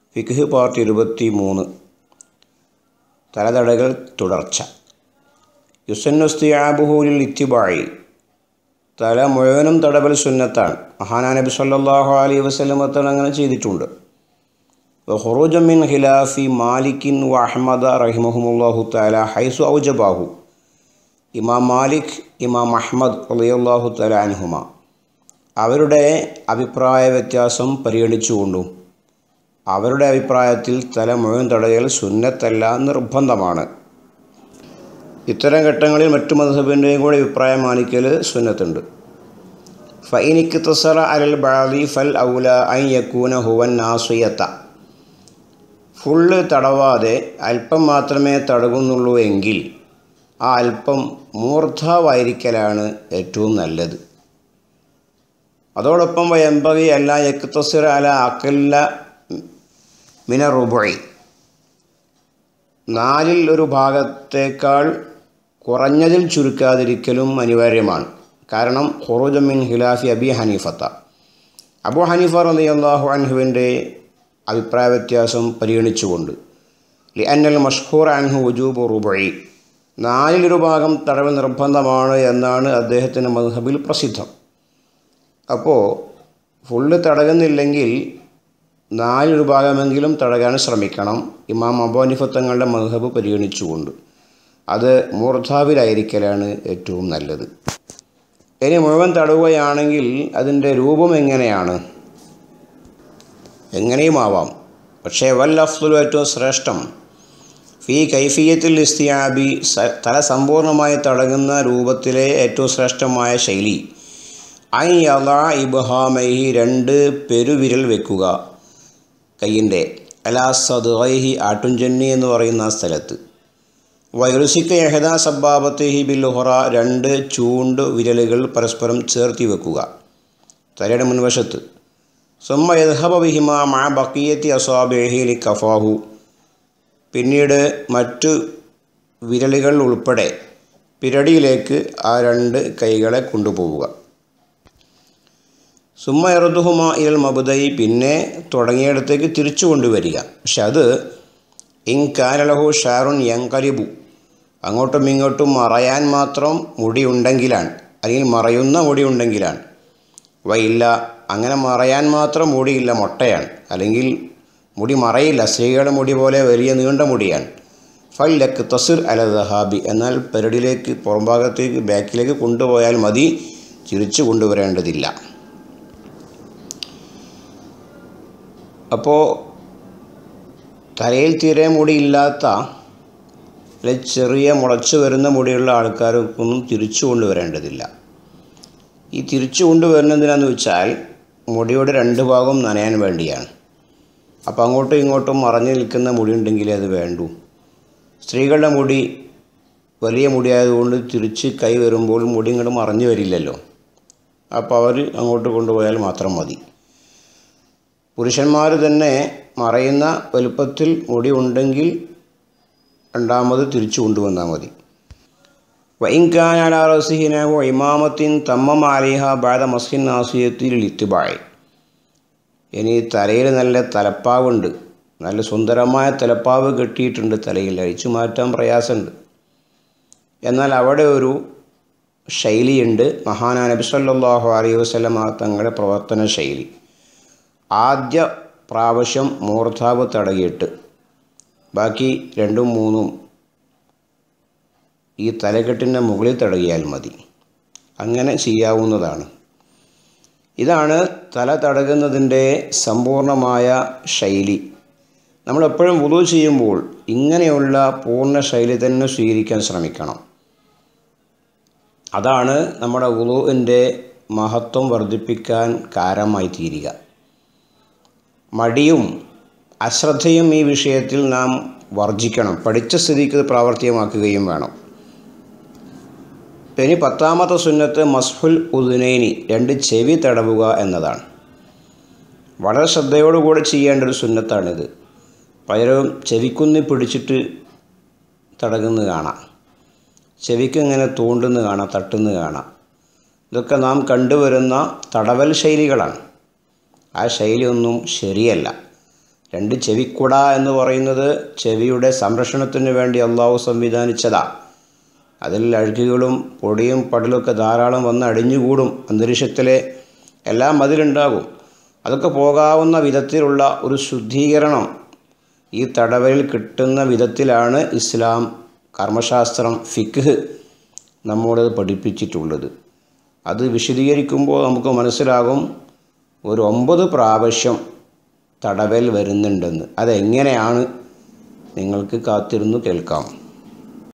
ഫിഖ് part ഇരുപത്തി മൂന്ന് തലതടകൾ തുടർച്ച യുസന്നുസ്തിയാബുഹൂലിൽ ഇത്തിബായി തല മുഴുവനും തടവൽ സുന്നത്താണ് മഹാനാ നബി സല്ലല്ലാഹു അലൈഹി വസല്ലമ അങ്ങനെ ചെയ്തിട്ടുണ്ട് ഹുറൂജ മിൻ ഖിലാഫി മാലിക്കിൻ വ അഹ്മദ റഹിമഹുമുല്ലാഹു തആല ഹൈസു ഔജബാഹു ഇമാം മാലിക് ഇമാം അഹ്മദ് റളിയല്ലാഹു തആല അൻഹുമ അവരുടെ അഭിപ്രായ വ്യത്യാസം പരിഗണിച്ചുകൊണ്ടും അവരുടെ അഭിപ്രായത്തിൽ തല മുഴുവൻ തടയൽ സുന്നത്തല്ല നിർബന്ധമാണ് ഇത്തരം ഘട്ടങ്ങളിൽ മറ്റു മധുഹബിൻ്റെയും കൂടെ അഭിപ്രായം മാനിക്കൽ സുന്നത്തുണ്ട് ഫൈനിക്ക് തസറ അലൽ ബാലി ഫൽ ഔല ഐ യക്കൂന ഹുവൻ നാസുയത്ത ഫുള്ള് തടവാതെ അല്പം മാത്രമേ തടകുന്നുള്ളൂ എങ്കിൽ ആ അല്പം മൂർധാവായിരിക്കലാണ് ഏറ്റവും നല്ലത് അതോടൊപ്പം വയമ്പകി അല്ല യക്തസിർ അല അക്കല്ല മിന റുബുഴി നാലിൽ ഒരു ഭാഗത്തേക്കാൾ കുറഞ്ഞതിൽ ചുരുക്കാതിരിക്കലും അനിവാര്യമാണ് കാരണം ഖുറൂജ മിൻ ഹിലാഫി അബി ഹനീഫത്ത അബു ഹനീഫ റളിയല്ലാഹു അൻഹുവിൻ്റെ അഭിപ്രായ വ്യത്യാസം പരിഗണിച്ചുകൊണ്ട് ലി അന്നൽ മഷ്ഹൂർ അൻഹു വജൂബ് റുബുഴി നാലിലൊരു ഭാഗം തടവ് നിർബന്ധമാണ് എന്നാണ് അദ്ദേഹത്തിൻ്റെ മദ്ഹബിൽ പ്രസിദ്ധം അപ്പോൾ ഫുള്ള് തടകുന്നില്ലെങ്കിൽ നാലൊരു ഭാഗമെങ്കിലും തടകാൻ ശ്രമിക്കണം ഇമാം അബോനിഫത്തങ്ങളുടെ മദ്ഹബ് പരിഗണിച്ചുകൊണ്ട് അത് മൂർധാവിലായിരിക്കലാണ് ഏറ്റവും നല്ലത് ഇനി മുഴുവൻ തടവുകയാണെങ്കിൽ അതിൻ്റെ രൂപം എങ്ങനെയാണ് എങ്ങനെയുമാവാം പക്ഷേ വൽ അഫ്ദുൽ ഏറ്റവും ശ്രേഷ്ഠം ഫി കൈഫിയത്തിൽ ഇസ്തിയാബി തല സമ്പൂർണ്ണമായി തടകുന്ന രൂപത്തിലെ ഏറ്റവും ശ്രേഷ്ഠമായ ശൈലി ഐ യല ഇബ്ഹാമൈഹി രണ്ട് പെരുവിരൽ വെക്കുക കയ്യിൻ്റെ അലാ സദ്ഹി ആട്ടുംജന്നി എന്ന് പറയുന്ന ആ സ്ഥലത്ത് വൈറുസിക്ക യഹദ സബ്ബാബത്തേഹി ബില്ലുഹറ രണ്ട് ചൂണ്ട് വിരലുകൾ പരസ്പരം ചേർത്തി വെക്കുക തലയുടെ മുൻവശത്ത് സുമ്മ യദ്ഹബ ബിഹിമ മാ ബക്കിയത്തി അസ്വാബേഹി ലി കഫാഹു പിന്നീട് മറ്റു വിരലുകൾ ഉൾപ്പെടെ പിരടിയിലേക്ക് ആ രണ്ട് കൈകളെ കൊണ്ടുപോവുക സുമ്മ എറുദുഹുമ ഇൽ മബുദൈ പിന്നെ തുടങ്ങിയിടത്തേക്ക് തിരിച്ചു കൊണ്ടുവരിക പക്ഷെ അത് ഇൻകാനലഹു ഷാറുൻ യങ്കലിബു അങ്ങോട്ടും ഇങ്ങോട്ടും മറയാൻ മാത്രം മുടി ഉണ്ടെങ്കിലാണ് അല്ലെങ്കിൽ മറയുന്ന മുടി ഉണ്ടെങ്കിലാണ് വയില്ല അങ്ങനെ മറയാൻ മാത്രം മുടിയില്ല മൊട്ടയാണ് അല്ലെങ്കിൽ മുടി മറയില്ല സ്ത്രീകളുടെ മുടി പോലെ വലിയ നീണ്ട മുടിയാണ് ഫൽ ലക്ക് തസിർ അല ദഹാബി എന്നാൽ പെരടിലേക്ക് പുറംഭാഗത്തേക്ക് ബാക്കിലേക്ക് കൊണ്ടുപോയാൽ മതി തിരിച്ചു കൊണ്ടുവരേണ്ടതില്ല അപ്പോൾ തലയിൽ തീരെ മുടിയില്ലാത്ത അല്ലെ ചെറിയ മുളച്ചു വരുന്ന മുടിയുള്ള ആൾക്കാർക്കൊന്നും തിരിച്ചു കൊണ്ടുവരേണ്ടതില്ല ഈ തിരിച്ചു കൊണ്ടുവരുന്നതിനാന്ന് വെച്ചാൽ മുടിയുടെ രണ്ട് ഭാഗം നനയാൻ വേണ്ടിയാണ് അപ്പോൾ അങ്ങോട്ടും ഇങ്ങോട്ടും മറഞ്ഞു നിൽക്കുന്ന മുടി ഉണ്ടെങ്കിലേ അത് വേണ്ടൂ സ്ത്രീകളുടെ മുടി വലിയ മുടിയായതുകൊണ്ട് തിരിച്ച് കൈ വരുമ്പോൾ മുടി ഇങ്ങോട്ട് മറഞ്ഞു വരില്ലല്ലോ അപ്പോൾ അവർ അങ്ങോട്ട് കൊണ്ടുപോയാൽ മാത്രം മതി പുരുഷന്മാർ തന്നെ മറയുന്ന വലുപ്പത്തിൽ മുടി ഉണ്ടെങ്കിൽ രണ്ടാമത് തിരിച്ചു കൊണ്ടുവന്നാൽ മതി വൈൻകാനാലാറസിഹിനോ ഇമാമത്തിൻ തമ്മം ആലിഹ ബാദ മസ്ഹിൻ നാസിയത്തിൽ ഇത്തിബായ് ഇനി തലയിൽ നല്ല തലപ്പാവുണ്ട് നല്ല സുന്ദരമായ തലപ്പാവ് കെട്ടിയിട്ടുണ്ട് തലയിൽ അഴിച്ചു മാറ്റാൻ പ്രയാസമുണ്ട് എന്നാൽ അവിടെ ഒരു ശൈലിയുണ്ട് മഹാനാ നബി സല്ലല്ലാഹു അലൈഹി വസല്ലമ തങ്ങളുടെ പ്രവർത്തന ശൈലി ആദ്യ പ്രാവശ്യം മൂർധാവ് തടകിയിട്ട് ബാക്കി രണ്ടും മൂന്നും ഈ തലക്കെട്ടിൻ്റെ മുകളിൽ തടകിയാൽ മതി അങ്ങനെ ചെയ്യാവുന്നതാണ് ഇതാണ് തല തടകുന്നതിൻ്റെ സമ്പൂർണമായ ശൈലി നമ്മളെപ്പോഴും വുളു ചെയ്യുമ്പോൾ ഇങ്ങനെയുള്ള പൂർണ്ണ ശൈലി തന്നെ സ്വീകരിക്കാൻ ശ്രമിക്കണം അതാണ് നമ്മുടെ വുളുവിൻ്റെ മഹത്വം വർദ്ധിപ്പിക്കാൻ കാരണമായി തീരുക മടിയും അശ്രദ്ധയും ഈ വിഷയത്തിൽ നാം വർജിക്കണം പഠിച്ച സ്ഥിതിക്ക് പ്രാവർത്തികമാക്കുകയും വേണം ഇനി പത്താമത്തെ സുന്നത്ത് മസ്ഹുൽ ഉദുനൈനി രണ്ട് ചെവി തടവുക എന്നതാണ് വളരെ ശ്രദ്ധയോടുകൂടെ ചെയ്യേണ്ട ഒരു സുന്നത്താണിത് പലരും ചെവിക്കുന്നി പിടിച്ചിട്ട് തടകുന്നത് കാണാം ചെവിക്ക് ഇങ്ങനെ തൂണ്ടുന്നത് കാണാം തട്ടുന്നത് കാണാം ഇതൊക്കെ നാം കണ്ടുവരുന്ന തടവൽ ശൈലികളാണ് ആ ശൈലിയൊന്നും ശരിയല്ല രണ്ട് ചെവിക്കുട എന്ന് പറയുന്നത് ചെവിയുടെ സംരക്ഷണത്തിന് വേണ്ടി അള്ളാഹു സംവിധാനിച്ചതാണ് അതിൽ അഴുക്കുകളും പൊടിയും പടലൊക്കെ ധാരാളം വന്ന് അടിഞ്ഞുകൂടും അന്തരീക്ഷത്തിലെ എല്ലാം അതിലുണ്ടാകും അതൊക്കെ പോകാവുന്ന വിധത്തിലുള്ള ഒരു ശുദ്ധീകരണം ഈ തടവലിൽ കിട്ടുന്ന വിധത്തിലാണ് ഇസ്ലാം കർമ്മശാസ്ത്രം ഫിഖ് നമ്മോട് പഠിപ്പിച്ചിട്ടുള്ളത് അത് വിശദീകരിക്കുമ്പോൾ നമുക്ക് മനസ്സിലാകും ഒരു ഒമ്പത് പ്രാവശ്യം തടവൽ വരുന്നുണ്ടെന്ന് അതെങ്ങനെയാണ് നിങ്ങൾക്ക് കാത്തിരുന്നു കേൾക്കാം